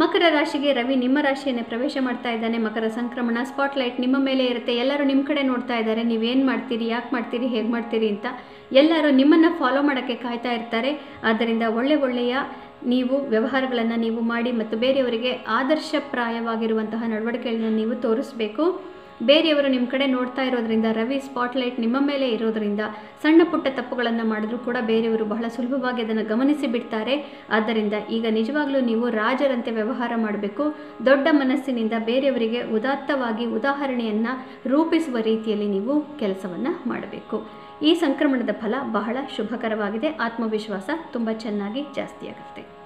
ಮಕರ ರಾಶಿಗೆ ರವಿ ನಿಮ್ಮ ರಾಶಿಯನ್ನೇ ಪ್ರವೇಶ ಮಾಡ್ತಾ ಇದ್ದಾನೆ ಮಕರ ಸಂಕ್ರಮಣ ಸ್ಪಾಟ್ಲೈಟ್ ನಿಮ್ಮ ಮೇಲೆ ಇರುತ್ತೆ ಎಲ್ಲರೂ ನಿಮ್ಮ ಕಡೆ ನೋಡ್ತಾ ಇದ್ದಾರೆ ನೀವೇನು ಮಾಡ್ತೀರಿ ಯಾಕೆ ಮಾಡ್ತೀರಿ ಹೇಗೆ ಮಾಡ್ತೀರಿ ಅಂತ ಎಲ್ಲರೂ ನಿಮ್ಮನ್ನು ಫಾಲೋ ಮಾಡೋಕ್ಕೆ ಕಾಯ್ತಾ ಇರ್ತಾರೆ ಆದ್ದರಿಂದ ಒಳ್ಳೆ ಒಳ್ಳೆಯ ನೀವು ವ್ಯವಹಾರಗಳನ್ನು ನೀವು ಮಾಡಿ ಮತ್ತು ಬೇರೆಯವರಿಗೆ ಆದರ್ಶಪ್ರಾಯವಾಗಿರುವಂತಹ ನಡವಳಿಕೆಗಳನ್ನು ನೀವು ತೋರಿಸಬೇಕು ಬೇರೆಯವರು ನಿಮ್ಮ ಕಡೆ ನೋಡ್ತಾ ಇರೋದ್ರಿಂದ ರವಿ ಸ್ಪಾಟ್ಲೈಟ್ ನಿಮ್ಮ ಮೇಲೆ ಇರೋದ್ರಿಂದ ಸಣ್ಣ ಪುಟ್ಟ ತಪ್ಪುಗಳನ್ನು ಮಾಡಿದ್ರೂ ಕೂಡ ಬೇರೆಯವರು ಬಹಳ ಸುಲಭವಾಗಿ ಅದನ್ನು ಗಮನಿಸಿ ಬಿಡ್ತಾರೆ ಆದ್ದರಿಂದ ಈಗ ನಿಜವಾಗ್ಲೂ ನೀವು ರಾಜರಂತೆ ವ್ಯವಹಾರ ಮಾಡಬೇಕು ದೊಡ್ಡ ಮನಸ್ಸಿನಿಂದ ಬೇರೆಯವರಿಗೆ ಉದಾತ್ತವಾಗಿ ಉದಾಹರಣೆಯನ್ನು ರೂಪಿಸುವ ರೀತಿಯಲ್ಲಿ ನೀವು ಕೆಲಸವನ್ನು ಮಾಡಬೇಕು ಈ ಸಂಕ್ರಮಣದ ಫಲ ಬಹಳ ಶುಭಕರವಾಗಿದೆ ಆತ್ಮವಿಶ್ವಾಸ ತುಂಬ ಚೆನ್ನಾಗಿ ಜಾಸ್ತಿಯಾಗುತ್ತೆ